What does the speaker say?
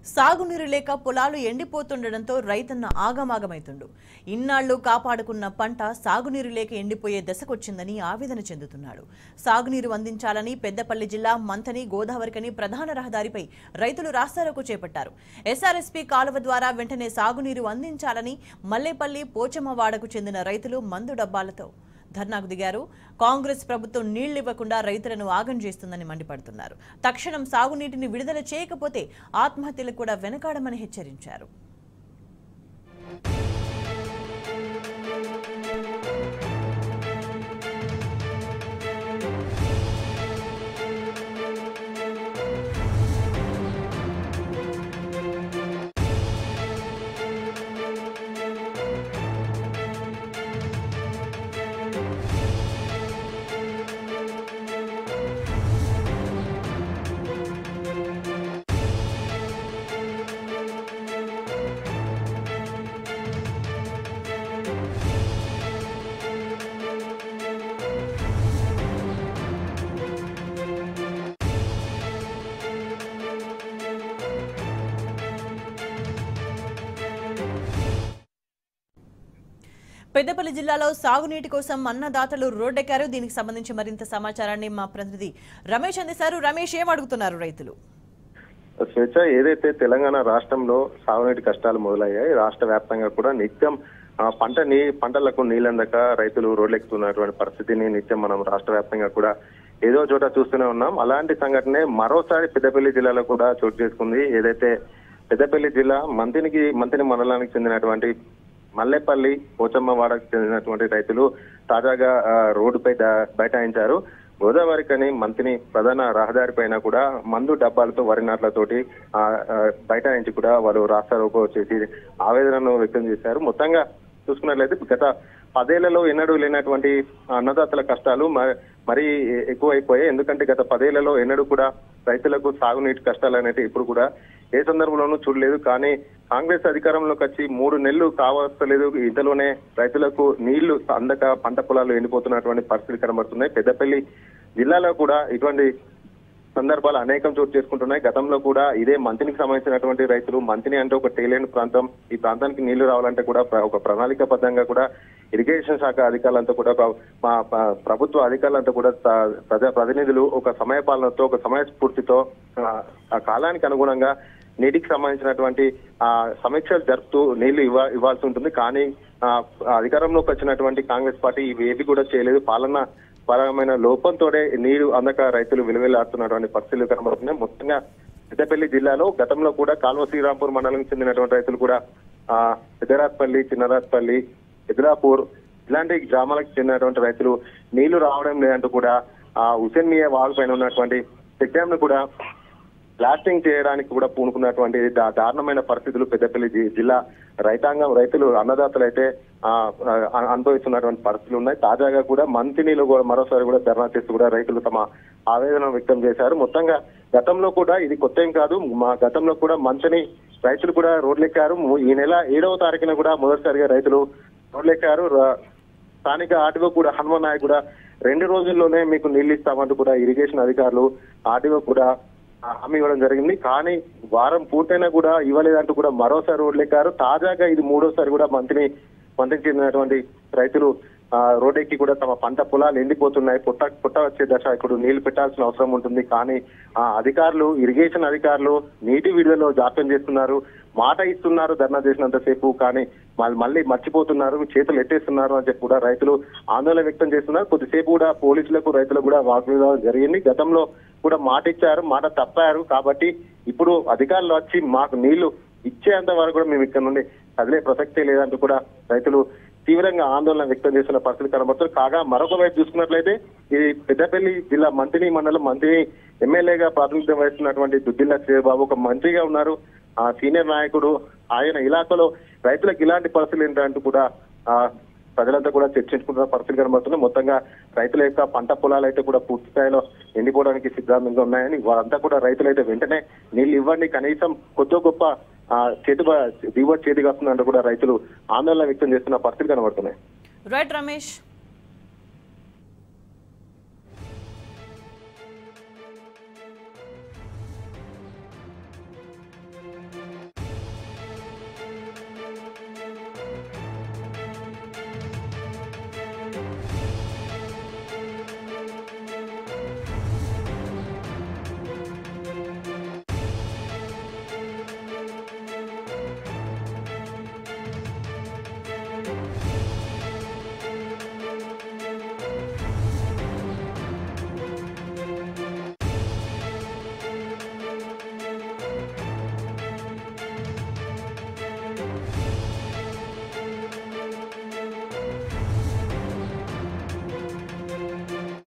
సాగునీరు లేక పొలాలు ఎండిపోతుండటంతో రైతన్న ఆగమాగమైతుండు ఇన్నాళ్లు కాపాడుకున్న పంట సాగునీరు లేక ఎండిపోయే దశకొచ్చిందని ఆవేదన చెందుతున్నాడు సాగునీరు అందించాలని పెద్దపల్లి జిల్లా మంథని గోదావరికని ప్రధాన రహదారిపై రైతులు రాస్తారోకు చేపట్టారు ఎస్ఆర్ఎస్పీ కాలువ ద్వారా వెంటనే సాగునీరు అందించాలని మల్లేపల్లి పోచమ్మవాడకు చెందిన రైతులు మందు డబ్బాలతో ధర్నాకు దిగారు కాంగ్రెస్ ప్రభుత్వం నీళ్లివ్వకుండా రైతులను ఆగం చేస్తుందని మండిపడుతున్నారు తక్షణం సాగునీటిని విడుదల చేయకపోతే ఆత్మహత్యలు కూడా వెనకాడమని హెచ్చరించారు పెద్దపల్లి జిల్లాలో సాగునీటి కోసం అన్నదాతలు రోడ్డెక్కారు దీనికి సంబంధించి మరింత సమాచారాన్ని మా ప్రతినిధి రమేష్ అందిస్తారు రమేష్ ఏం అడుగుతున్నారు రైతులు స్వేచ్ఛ ఏదైతే తెలంగాణ రాష్ట్రంలో సాగునీటి కష్టాలు మొదలయ్యాయి రాష్ట్ర వ్యాప్తంగా కూడా నిత్యం ఆ, పంట నీ పంటలకు నీళ్ళందక రైతులు రోడ్లెక్కుతున్నటువంటి పరిస్థితిని నిత్యం మనం రాష్ట్ర వ్యాప్తంగా కూడా ఏదో చోట చూస్తూనే ఉన్నాం అలాంటి సంఘటనే మరోసారి పెద్దపల్లి జిల్లాలో కూడా చోటు చేసుకుంది ఏదైతే పెద్దపల్లి జిల్లా మంతినికి మంతిని మండలానికి చెందినటువంటి మల్లేపల్లి పోచమ్మవాడకు చెందినటువంటి రైతులు తాజాగా ఆ, రోడ్డుపై దా- బైఠాయించారు గోదావరి కని మంతిని ప్రధాన రహదారి పైన కూడా మందు డబ్బాలతో వరి నాట్లతోటి ఆ, ఆ, బైఠాయించి కూడా వాళ్ళు రాస్తారోకో చేసి ఆవేదనను వ్యక్తం చేశారు మొత్తంగా చూసుకున్నట్లయితే గత పదేళ్లలో ఎన్నడూ లేనటువంటి అన్నదాతల కష్టాలు మ- మరీ ఎక్కువైపోయాయి ఎందుకంటే గత పదేళ్లలో ఎన్నడూ కూడా రైతులకు సాగునీటి కష్టాలు అనేవి ఇప్పుడు కూడా ఏ సందర్భంలోనూ చూడలేదు కానీ కాంగ్రెస్ అధికారంలోకి వచ్చి మూడు నెలలు కావస్తలేదు ఇంతలోనే రైతులకు నీళ్లు అందక పంట పొలాలు ఎండిపోతున్నటువంటి పరిస్థితి కనబడుతున్నాయి పెద్దపల్లి జిల్లాలో కూడా ఇటువంటి సందర్భాలు అనేకం చోటు చేసుకుంటున్నాయి గతంలో కూడా ఇదే మంతినికి సంబంధించినటువంటి రైతులు మంతిని అంటే ఒక తేలేని ప్రాంతం ఈ ప్రాంతానికి నీళ్లు రావాలంటే కూడా ప్ర- ఒక ప్రణాళికాబద్ధంగా కూడా ఇరిగేషన్ శాఖ అధికారులంతా కూడా ఒక- మా ప- ప్రభుత్వ అధికారులంతా కూడా త- ప్రజా ప్రతినిధులు ఒక సమయపాలనతో ఒక సమయస్ఫూర్తితో ఆ, ఆ కాలానికి అనుగుణంగా నీటికి సంబంధించినటువంటి ఆ సమీక్షలు జరుపుతూ నీళ్లు ఇవ్వ ఇవ్వాల్సి ఉంటుంది కానీ ఆ, అధికారంలోకి వచ్చినటువంటి కాంగ్రెస్ పార్టీ ఇవి ఏవి కూడా చేయలేదు పాలన పరమైన లోపంతోనే నీరు అందక రైతులు విలువెల్లాడుతున్నటువంటి పరిస్థితులు కనబడుతున్నాయి మొత్తంగా పెద్దపల్లి జిల్లాలో గతంలో కూడా కాల్వ శ్రీరాంపూర్ మండలం చెందినటువంటి రైతులు కూడా ఆ పెద్దరాత్పల్లి చిన్నరాత్పల్లి ఎదురాపూర్ ఇలాంటి గ్రామాలకు చెందినటువంటి రైతులు నీళ్లు రావడం లేదంటూ కూడా ఆ హుసేన్ మియా వాగు పైన ఉన్నటువంటి చెక్ డ్యామ్ ను కూడా బ్లాస్టింగ్ చేయడానికి కూడా పూనుకున్నటువంటి దా- దారుణమైన పరిస్థితులు పెద్దపల్లి జి- జిల్లా రైతాంగం రైతులు అన్నదాతలు అయితే ఆ, ఆ, అనుభవిస్తున్నటువంటి పరిస్థితులు ఉన్నాయి తాజాగా కూడా మంతినిలో కూడా మరోసారి కూడా ధర్నా చేస్తూ కూడా రైతులు తమ ఆవేదన వ్యక్తం చేశారు మొత్తంగా గతంలో కూడా ఇది కొత్త ఏం కాదు మా గతంలో కూడా మంచిని రైతులు కూడా రోడ్లెక్కారు ఈ నెల ఏడవ తారీఖున కూడా మొదటిసారిగా రైతులు రోడ్లెక్కారు ర- స్థానిక ఆర్టీఓ కూడా హనుమాన్ నాయక్ కూడా రెండు రోజుల్లోనే మీకు నీళ్లు ఇస్తామంటూ కూడా ఇరిగేషన్ అధికారులు ఆర్టీఓ కూడా ఆ, హామీ ఇవ్వడం జరిగింది కానీ వారం పూర్తయినా కూడా ఇవ్వలేదంటూ కూడా మరోసారి రోడ్లెక్కారు తాజాగా ఇది మూడోసారి కూడా మంత్రి మంత్రికి చెందినటువంటి రైతులు ఆ, రోడ్డెక్కి కూడా తమ పంట పొలాలు ఎండిపోతున్నాయి పుట్ట పుట్ట వచ్చే దశ ఇప్పుడు నీళ్లు పెట్టాల్సిన అవసరం ఉంటుంది కానీ ఆ అధికారులు ఇరిగేషన్ అధికారులు నీటి విడుదలలో జాప్యం చేస్తున్నారు మాట ఇస్తున్నారు ధర్నా చేసినంతసేపు కానీ వాళ్ళు మళ్ళీ మర్చిపోతున్నారు చేతులు ఎత్తేస్తున్నారు అని చెప్పి కూడా రైతులు ఆందోళన వ్యక్తం చేస్తున్నారు కొద్దిసేపు కూడా పోలీసులకు రైతులకు కూడా వాగ్వివాదం జరిగింది గతంలో కూడా మాట ఇచ్చారు మాట తప్పారు కాబట్టి ఇప్పుడు అధికారులు వచ్చి మాకు నీళ్లు ఇచ్చేంత వరకు కూడా మేము ఇక్కడ నుండి కదిలే ప్రసక్తే లేదంటూ కూడా రైతులు తీవ్రంగా ఆందోళన వ్యక్తం చేస్తున్న పరిస్థితి కనబడుతుంది కాగా మరొక వైపు చూసుకున్నట్లయితే ఇది పెద్దపల్లి జిల్లా మంత్రి మండలం మంత్రి ఎమ్మెల్యేగా ప్రాతినిధ్యం వహిస్తున్నటువంటి దుద్దిల్ల శ్రీబాబు ఒక మంత్రిగా ఉన్నారు ఆ సీనియర్ నాయకుడు ఆయన ఇలాకాలో రైతులకు ఇలాంటి పరిస్థితులు ఏంటంటూ కూడా ఆ ప్రజలంతా కూడా చర్చించుకుంటున్న పరిస్థితి కనబడుతుంది మొత్తంగా రైతుల యొక్క పంట పొలాలు అయితే కూడా పూర్తి స్థాయిలో ఎండిపోవడానికి సిద్ధాంతంగా ఉన్నాయని వారంతా కూడా రైతులైతే వెంటనే నీళ్లు ఇవ్వండి కనీసం కొద్ది గొప్ప ఆ, చేతి దిగుబడి చేతికి వస్తుందంటూ కూడా రైతులు ఆందోళన వ్యక్తం చేస్తున్న పరిస్థితి కనబడుతున్నాయి రైట్ రమేష్